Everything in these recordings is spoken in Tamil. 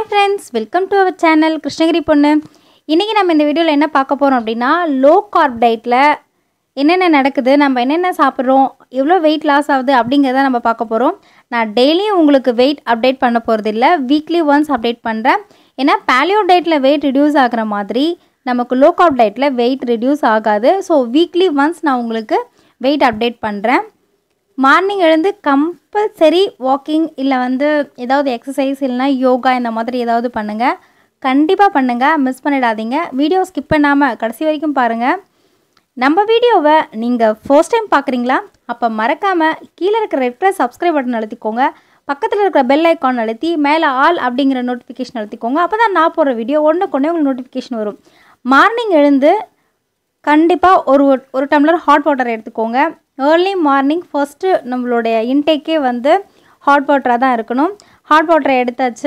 hi friends welcome to our channel Krishnagiri பொண்ணு இன்றைக்கி நம்ம இந்த வீடியோவில் என்ன பார்க்க போகிறோம் அப்படின்னா லோ கார்ப் டயட்டில் என்னென்ன நடக்குது நம்ம என்னென்ன சாப்பிட்றோம் எவ்வளோ வெயிட் லாஸ் ஆகுது அப்படிங்கிறத நம்ம பார்க்க போகிறோம் நான் டெய்லியும் உங்களுக்கு வெயிட் அப்டேட் பண்ண போகிறது இல்லை வீக்லி ஒன்ஸ் அப்டேட் பண்ணுறேன் ஏன்னா பேலியோ டயட்டில் வெயிட் ரிடியூஸ் ஆகிற மாதிரி நமக்கு லோ கார்ப் டயட்டில் வெயிட் ரிடியூஸ் ஆகாது ஸோ வீக்லி ஒன்ஸ் நான் உங்களுக்கு வெயிட் அப்டேட் பண்ணுறேன் மார்னிங் எழுந்து கம்பல்சரி வாக்கிங் இல்லை வந்து ஏதாவது எக்ஸசைஸ் இல்லைனா யோகா இந்த மாதிரி ஏதாவது பண்ணுங்கள் கண்டிப்பாக பண்ணுங்கள் மிஸ் பண்ணிடாதீங்க வீடியோ ஸ்கிப் பண்ணாமல் கடைசி வரைக்கும் பாருங்கள் நம்ம வீடியோவை நீங்கள் ஃபர்ஸ்ட் டைம் பார்க்குறீங்களா அப்போ மறக்காமல் கீழே இருக்கிற ரெட் கலர் சப்ஸ்கிரைப் பட்டன் அழுத்திக்கோங்க பக்கத்தில் இருக்கிற பெல் ஐக்கான் அழுத்தி மேலே ஆல் அப்படிங்கிற நோட்டிஃபிகேஷன் அழுத்திக்கோங்க அப்போ தான் நான் போடுற வீடியோ ஒன்று கொண்டே உங்களுக்கு நோட்டிஃபிகேஷன் வரும் மார்னிங் எழுந்து கண்டிப்பாக ஒரு ஒரு டம்ளர் ஹாட் வாட்டர் எடுத்துக்கோங்க ஏர்லி மார்னிங் ஃபஸ்ட்டு நம்மளுடைய இன்டேக்கே வந்து ஹாட் வாட்டராக தான் இருக்கணும் ஹாட் வாட்டரை எடுத்தாச்சு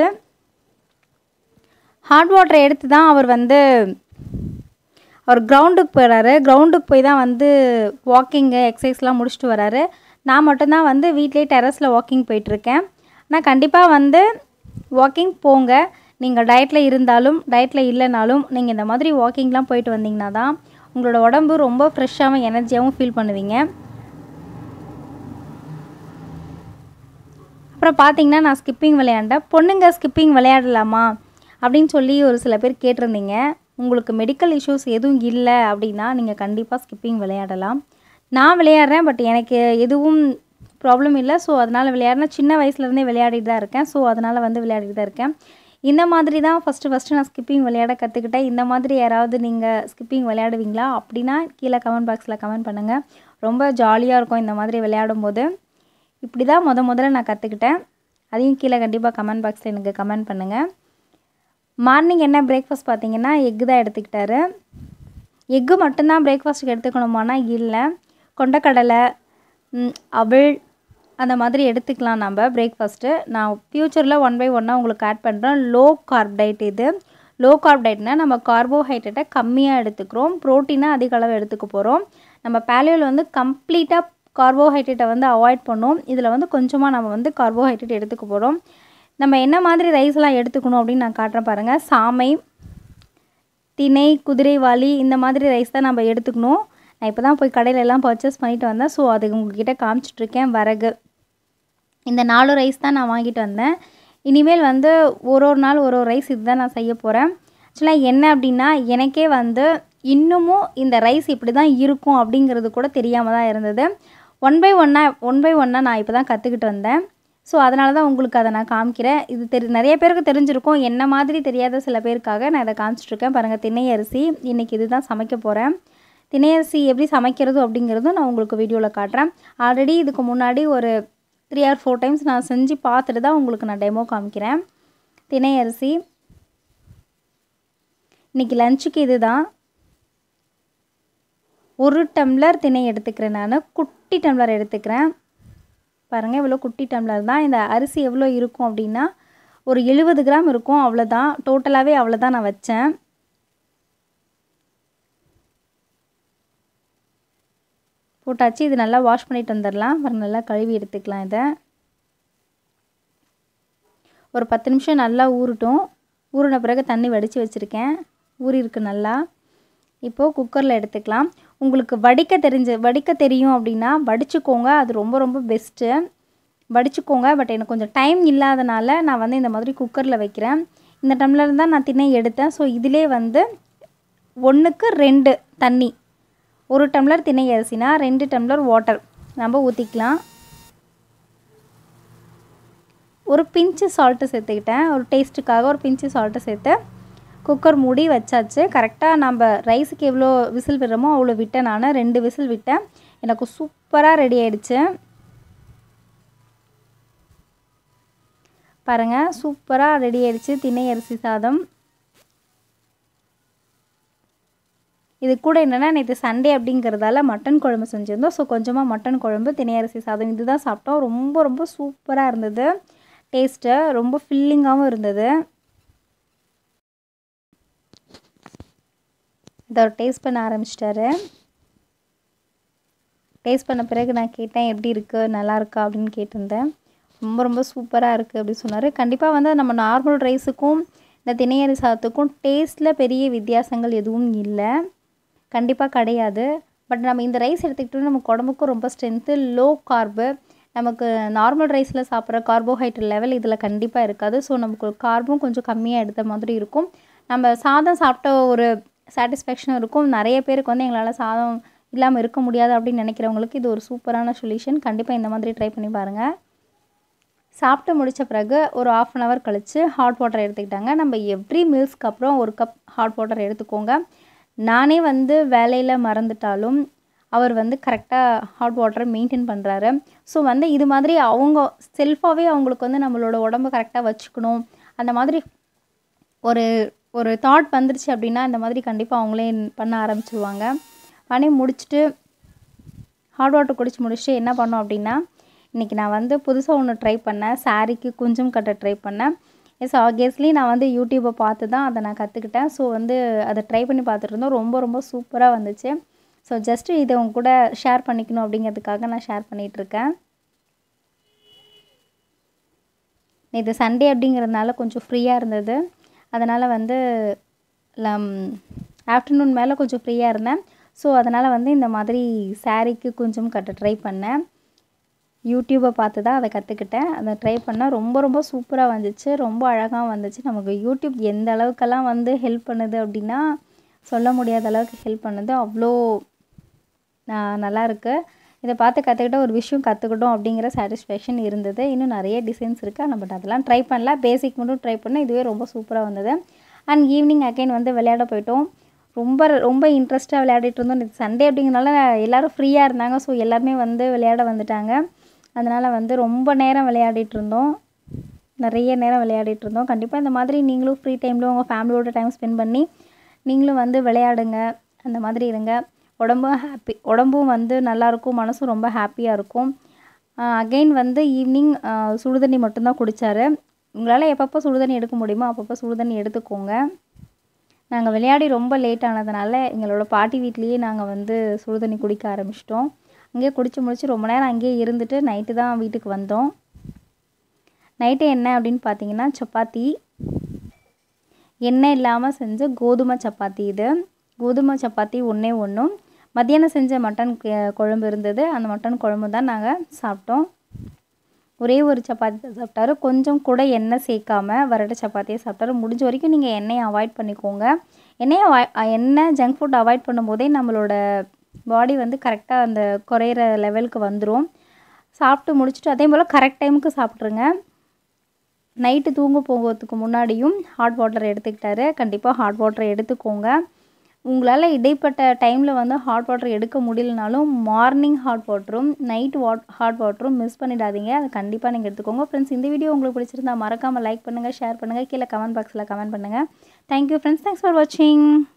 ஹாட் வாட்டரை எடுத்து தான் அவர் வந்து அவர் கிரவுண்டுக்கு போயிடுறாரு கிரவுண்டுக்கு போய் தான் வந்து வாக்கிங்கு எக்ஸசைஸ்லாம் முடிச்சுட்டு வராரு நான் மட்டும்தான் வந்து வீட்லேயே டெரஸில் வாக்கிங் போயிட்டுருக்கேன் ஆனால் கண்டிப்பாக வந்து வாக்கிங் போங்க நீங்கள் டயட்டில் இருந்தாலும் டயட்டில் இல்லைனாலும் நீங்கள் இந்த மாதிரி வாக்கிங்லாம் போயிட்டு வந்தீங்கன்னா தான் உங்களோட உடம்பு ரொம்ப ஃப்ரெஷ்ஷாகவும் எனர்ஜியாகவும் ஃபீல் பண்ணுவீங்க அப்புறம் பார்த்தீங்கன்னா நான் ஸ்கிப்பிங் விளையாண்டேன் பொண்ணுங்க ஸ்கிப்பிங் விளையாடலாமா அப்படின்னு சொல்லி ஒரு சில பேர் கேட்டிருந்தீங்க உங்களுக்கு மெடிக்கல் இஷ்யூஸ் எதுவும் இல்லை அப்படின்னா நீங்கள் கண்டிப்பாக ஸ்கிப்பிங் விளையாடலாம் நான் விளையாடுறேன் பட் எனக்கு எதுவும் ப்ராப்ளம் இல்லை ஸோ அதனால் விளையாடினா சின்ன வயசுலேருந்தே விளையாடிட்டு தான் இருக்கேன் ஸோ அதனால் வந்து விளையாடிட்டு தான் இருக்கேன் இந்த மாதிரி தான் ஃபஸ்ட்டு ஃபஸ்ட்டு நான் ஸ்கிப்பிங் விளையாட கற்றுக்கிட்டேன் இந்த மாதிரி யாராவது நீங்கள் ஸ்கிப்பிங் விளையாடுவீங்களா அப்படின்னா கீழே கமெண்ட் பாக்ஸில் கமெண்ட் பண்ணுங்கள் ரொம்ப ஜாலியாக இருக்கும் இந்த மாதிரி விளையாடும் போது இப்படி தான் முத முதல்ல நான் கற்றுக்கிட்டேன் அதையும் கீழே கண்டிப்பாக கமெண்ட் பாக்ஸில் எனக்கு கமெண்ட் பண்ணுங்கள் மார்னிங் என்ன பிரேக்ஃபாஸ்ட் பார்த்தீங்கன்னா எக்கு தான் எடுத்துக்கிட்டாரு எக்கு மட்டும்தான் பிரேக்ஃபாஸ்ட்டுக்கு எடுத்துக்கணுமானா இல்லை கொண்டக்கடலை அவள் அந்த மாதிரி எடுத்துக்கலாம் நம்ம பிரேக்ஃபாஸ்ட்டு நான் ஃப்யூச்சரில் ஒன் பை ஒன்னாக உங்களுக்கு ஆட் பண்ணுறேன் லோ கார்ப் டயட் இது லோ கார்ப் டயட்னால் நம்ம கார்போஹைட்ரேட்டை கம்மியாக எடுத்துக்கிறோம் ப்ரோட்டீனை அதிக அளவு எடுத்துக்க போகிறோம் நம்ம பேலியோவில் வந்து கம்ப்ளீட்டாக கார்போஹைட்ரேட்டை வந்து அவாய்ட் பண்ணோம் இதில் வந்து கொஞ்சமாக நம்ம வந்து கார்போஹைட்ரேட் எடுத்துக்க போகிறோம் நம்ம என்ன மாதிரி ரைஸ்லாம் எடுத்துக்கணும் அப்படின்னு நான் காட்டுறேன் பாருங்கள் சாமை திணை குதிரைவாளி இந்த மாதிரி ரைஸ் தான் நம்ம எடுத்துக்கணும் நான் இப்போ தான் போய் கடையில் எல்லாம் பர்ச்சேஸ் பண்ணிட்டு வந்தேன் ஸோ அது உங்ககிட்ட காமிச்சிட்ருக்கேன் வரகு இந்த நாலு ரைஸ் தான் நான் வாங்கிட்டு வந்தேன் இனிமேல் வந்து ஒரு ஒரு நாள் ஒரு ஒரு ரைஸ் இதுதான் நான் செய்ய போகிறேன் ஆக்சுவலாக என்ன அப்படின்னா எனக்கே வந்து இன்னமும் இந்த ரைஸ் இப்படி தான் இருக்கும் அப்படிங்கிறது கூட தெரியாமல் தான் இருந்தது ஒன் பை ஒன்னாக ஒன் பை ஒன்னாக நான் இப்போ தான் கற்றுக்கிட்டு வந்தேன் ஸோ அதனால தான் உங்களுக்கு அதை நான் காமிக்கிறேன் இது தெரி நிறைய பேருக்கு தெரிஞ்சிருக்கும் என்ன மாதிரி தெரியாத சில பேருக்காக நான் இதை காமிச்சிட்ருக்கேன் பாருங்கள் திணை அரிசி இன்றைக்கி இது தான் சமைக்க போகிறேன் திணை அரிசி எப்படி சமைக்கிறது அப்படிங்கிறதும் நான் உங்களுக்கு வீடியோவில் காட்டுறேன் ஆல்ரெடி இதுக்கு முன்னாடி ஒரு த்ரீ ஆர் ஃபோர் டைம்ஸ் நான் செஞ்சு பார்த்துட்டு தான் உங்களுக்கு நான் டெமோ காமிக்கிறேன் திணை அரிசி இன்றைக்கி லஞ்சுக்கு இது தான் ஒரு டம்ளர் திணை எடுத்துக்கிறேன் நான் குட்டி டம்ளர் எடுத்துக்கிறேன் பாருங்கள் இவ்வளோ குட்டி டம்ளர் தான் இந்த அரிசி எவ்வளோ இருக்கும் அப்படின்னா ஒரு எழுபது கிராம் இருக்கும் அவ்வளோதான் டோட்டலாகவே அவ்வளோதான் நான் வச்சேன் போட்டாச்சு இது நல்லா வாஷ் பண்ணிட்டு வந்துடலாம் பாருங்கள் நல்லா கழுவி எடுத்துக்கலாம் இதை ஒரு பத்து நிமிஷம் நல்லா ஊறட்டும் ஊறின பிறகு தண்ணி வடித்து வச்சுருக்கேன் ஊறி இருக்கு நல்லா இப்போது குக்கரில் எடுத்துக்கலாம் உங்களுக்கு வடிக்க தெரிஞ்ச வடிக்க தெரியும் அப்படின்னா வடிச்சுக்கோங்க அது ரொம்ப ரொம்ப பெஸ்ட்டு வடிச்சுக்கோங்க பட் எனக்கு கொஞ்சம் டைம் இல்லாதனால நான் வந்து இந்த மாதிரி குக்கரில் வைக்கிறேன் இந்த டம்ளர் தான் நான் திணை எடுத்தேன் ஸோ இதிலே வந்து ஒன்றுக்கு ரெண்டு தண்ணி ஒரு டம்ளர் திணை அரிசினா ரெண்டு டம்ளர் வாட்டர் நம்ம ஊற்றிக்கலாம் ஒரு பிஞ்சு சால்ட்டு சேர்த்துக்கிட்டேன் ஒரு டேஸ்ட்டுக்காக ஒரு பிஞ்சு சால்ட்டு சேர்த்து குக்கர் மூடி வச்சாச்சு கரெக்டாக நம்ம ரைஸுக்கு எவ்வளோ விசில் விடுறோமோ அவ்வளோ விட்டேன் நான் ரெண்டு விசில் விட்டேன் எனக்கு சூப்பராக ரெடி ஆகிடுச்சு பாருங்கள் சூப்பராக ரெடி ஆகிடுச்சு திணை அரிசி சாதம் இது கூட என்னென்னா நேற்று சண்டே அப்படிங்கிறதால மட்டன் குழம்பு செஞ்சுருந்தோம் ஸோ கொஞ்சமாக மட்டன் குழம்பு திணை அரிசி சாதம் இதுதான் சாப்பிட்டோம் ரொம்ப ரொம்ப சூப்பராக இருந்தது டேஸ்ட்டு ரொம்ப ஃபில்லிங்காகவும் இருந்தது இதை டேஸ்ட் பண்ண ஆரம்பிச்சிட்டாரு டேஸ்ட் பண்ண பிறகு நான் கேட்டேன் எப்படி இருக்குது நல்லா இருக்கா அப்படின்னு கேட்டிருந்தேன் ரொம்ப ரொம்ப சூப்பராக இருக்குது அப்படின்னு சொன்னார் கண்டிப்பாக வந்து நம்ம நார்மல் ரைஸுக்கும் இந்த திணையரி சாதத்துக்கும் டேஸ்ட்டில் பெரிய வித்தியாசங்கள் எதுவும் இல்லை கண்டிப்பாக கிடையாது பட் நம்ம இந்த ரைஸ் எடுத்துக்கிட்டோம்னா நமக்கு உடம்புக்கும் ரொம்ப ஸ்ட்ரென்த்து லோ கார்பு நமக்கு நார்மல் ரைஸில் சாப்பிட்ற கார்போஹைட்ரேட் லெவல் இதில் கண்டிப்பாக இருக்காது ஸோ நமக்கு கார்பும் கொஞ்சம் கம்மியாக எடுத்த மாதிரி இருக்கும் நம்ம சாதம் சாப்பிட்ட ஒரு சாட்டிஸ்ஃபேக்ஷனும் இருக்கும் நிறைய பேருக்கு வந்து எங்களால் சாதம் இல்லாமல் இருக்க முடியாது அப்படின்னு நினைக்கிறவங்களுக்கு இது ஒரு சூப்பரான சொல்யூஷன் கண்டிப்பாக இந்த மாதிரி ட்ரை பண்ணி பாருங்கள் சாப்பிட்டு முடித்த பிறகு ஒரு ஆஃப் அன் ஹவர் கழித்து ஹாட் வாட்டர் எடுத்துக்கிட்டாங்க நம்ம எவ்ரி மீல்ஸ்க்கு அப்புறம் ஒரு கப் ஹாட் வாட்டர் எடுத்துக்கோங்க நானே வந்து வேலையில் மறந்துட்டாலும் அவர் வந்து கரெக்டாக ஹாட் வாட்டரை மெயின்டைன் பண்ணுறாரு ஸோ வந்து இது மாதிரி அவங்க செல்ஃபாகவே அவங்களுக்கு வந்து நம்மளோட உடம்பு கரெக்டாக வச்சுக்கணும் அந்த மாதிரி ஒரு ஒரு தாட் வந்துருச்சு அப்படின்னா இந்த மாதிரி கண்டிப்பாக அவங்களே பண்ண ஆரம்பிச்சிருவாங்க பண்ணி முடிச்சுட்டு ஹாட் வாட்டர் குடிச்சு முடிச்சுட்டு என்ன பண்ணோம் அப்படின்னா இன்றைக்கி நான் வந்து புதுசாக ஒன்று ட்ரை பண்ணேன் சாரீக்கு குஞ்சம் கட்ட ட்ரை பண்ணேன் எஸ் ஆப்வியஸ்லி நான் வந்து யூடியூப்பை பார்த்து தான் அதை நான் கற்றுக்கிட்டேன் ஸோ வந்து அதை ட்ரை பண்ணி பார்த்துட்டு இருந்தோம் ரொம்ப ரொம்ப சூப்பராக வந்துச்சு ஸோ ஜஸ்ட்டு இதை உங்க கூட ஷேர் பண்ணிக்கணும் அப்படிங்கிறதுக்காக நான் ஷேர் பண்ணிகிட்ருக்கேன் இது சண்டே அப்படிங்கிறதுனால கொஞ்சம் ஃப்ரீயாக இருந்தது அதனால் வந்து லம் ஆஃப்டர்நூன் மேலே கொஞ்சம் ஃப்ரீயாக இருந்தேன் ஸோ அதனால் வந்து இந்த மாதிரி சாரீக்கு கொஞ்சம் கட்ட ட்ரை பண்ணேன் யூடியூப்பை பார்த்து தான் அதை கற்றுக்கிட்டேன் அதை ட்ரை பண்ணால் ரொம்ப ரொம்ப சூப்பராக வந்துச்சு ரொம்ப அழகாக வந்துச்சு நமக்கு யூடியூப் எந்த அளவுக்கெல்லாம் வந்து ஹெல்ப் பண்ணுது அப்படின்னா சொல்ல முடியாத அளவுக்கு ஹெல்ப் பண்ணுது அவ்வளோ நல்லா இருக்குது இதை பார்த்து கற்றுக்கிட்ட ஒரு விஷயம் கற்றுக்கிட்டோம் அப்படிங்கிற சாட்டிஸ்ஃபேக்ஷன் இருந்தது இன்னும் நிறைய டிசைன்ஸ் இருக்குது ஆனால் பட் அதெல்லாம் ட்ரை பண்ணல பேசிக் மட்டும் ட்ரை பண்ணேன் இதுவே ரொம்ப சூப்பராக வந்தது அண்ட் ஈவினிங் அகைன் வந்து விளையாட போயிட்டோம் ரொம்ப ரொம்ப இன்ட்ரெஸ்ட்டாக விளையாடிட்டு இருந்தோம் இது சண்டே அப்படிங்கிறனால எல்லோரும் ஃப்ரீயாக இருந்தாங்க ஸோ எல்லாருமே வந்து விளையாட வந்துட்டாங்க அதனால் வந்து ரொம்ப நேரம் விளையாடிட்டு இருந்தோம் நிறைய நேரம் விளையாடிட்டு இருந்தோம் கண்டிப்பாக இந்த மாதிரி நீங்களும் ஃப்ரீ டைமில் உங்கள் ஃபேமிலியோட டைம் ஸ்பெண்ட் பண்ணி நீங்களும் வந்து விளையாடுங்க அந்த மாதிரி இருங்க உடம்பும் ஹாப்பி உடம்பும் வந்து நல்லாயிருக்கும் மனசும் ரொம்ப ஹாப்பியாக இருக்கும் அகெயின் வந்து ஈவினிங் சுடுதண்ணி மட்டும்தான் குடித்தாரு உங்களால் எப்பப்போ சுடுதண்ணி எடுக்க முடியுமோ அப்பப்போ சுடுதண்ணி எடுத்துக்கோங்க நாங்கள் விளையாடி ரொம்ப லேட் ஆனதுனால எங்களோட பாட்டி வீட்லேயே நாங்கள் வந்து சுடுதண்ணி குடிக்க ஆரம்பிச்சிட்டோம் அங்கேயே குடிச்சு முடிச்சு ரொம்ப நேரம் அங்கேயே இருந்துட்டு நைட்டு தான் வீட்டுக்கு வந்தோம் நைட்டு என்ன அப்படின்னு பார்த்தீங்கன்னா சப்பாத்தி எண்ணெய் இல்லாமல் செஞ்ச கோதுமை சப்பாத்தி இது கோதுமை சப்பாத்தி ஒன்றே ஒன்றும் மத்தியானம் செஞ்ச மட்டன் குழம்பு இருந்தது அந்த மட்டன் குழம்பு தான் நாங்கள் சாப்பிட்டோம் ஒரே ஒரு சப்பாத்தி தான் சாப்பிட்டாரு கொஞ்சம் கூட எண்ணெய் சேர்க்காம வரட்ட சப்பாத்தியை சாப்பிட்டாரு முடிஞ்ச வரைக்கும் நீங்கள் எண்ணெயை அவாய்ட் பண்ணிக்கோங்க எண்ணெயை அவாய் எண்ணெய் ஜங்க் ஃபுட் அவாய்ட் பண்ணும்போதே நம்மளோட பாடி வந்து கரெக்டாக அந்த குறையிற லெவலுக்கு வந்துடும் சாப்பிட்டு முடிச்சுட்டு அதே போல் கரெக்ட் டைமுக்கு சாப்பிட்ருங்க நைட்டு தூங்க போகிறதுக்கு முன்னாடியும் ஹாட் வாட்டர் எடுத்துக்கிட்டாரு கண்டிப்பாக ஹாட் வாட்டர் எடுத்துக்கோங்க உங்களால் இடைப்பட்ட டைமில் வந்து ஹாட் வாட்டர் எடுக்க முடியலனாலும் மார்னிங் ஹாட் வாட்டரும் நைட் வாட் ஹாட் வாட்டரும் மிஸ் பண்ணிடாதீங்க அதை கண்டிப்பாக நீங்கள் எடுத்துக்கோங்க ஃப்ரெண்ட்ஸ் இந்த வீடியோ உங்களுக்கு பிடிச்சிருந்தா மறக்காமல் லைக் பண்ணுங்கள் ஷேர் பண்ணுங்கள் கீழே கமெண்ட் பாக்ஸில் கமெண்ட் பண்ணுங்கள் தேங்க்யூ ஃப்ரெண்ட்ஸ் தேங்க்ஸ் ஃபார் வாட்சிங்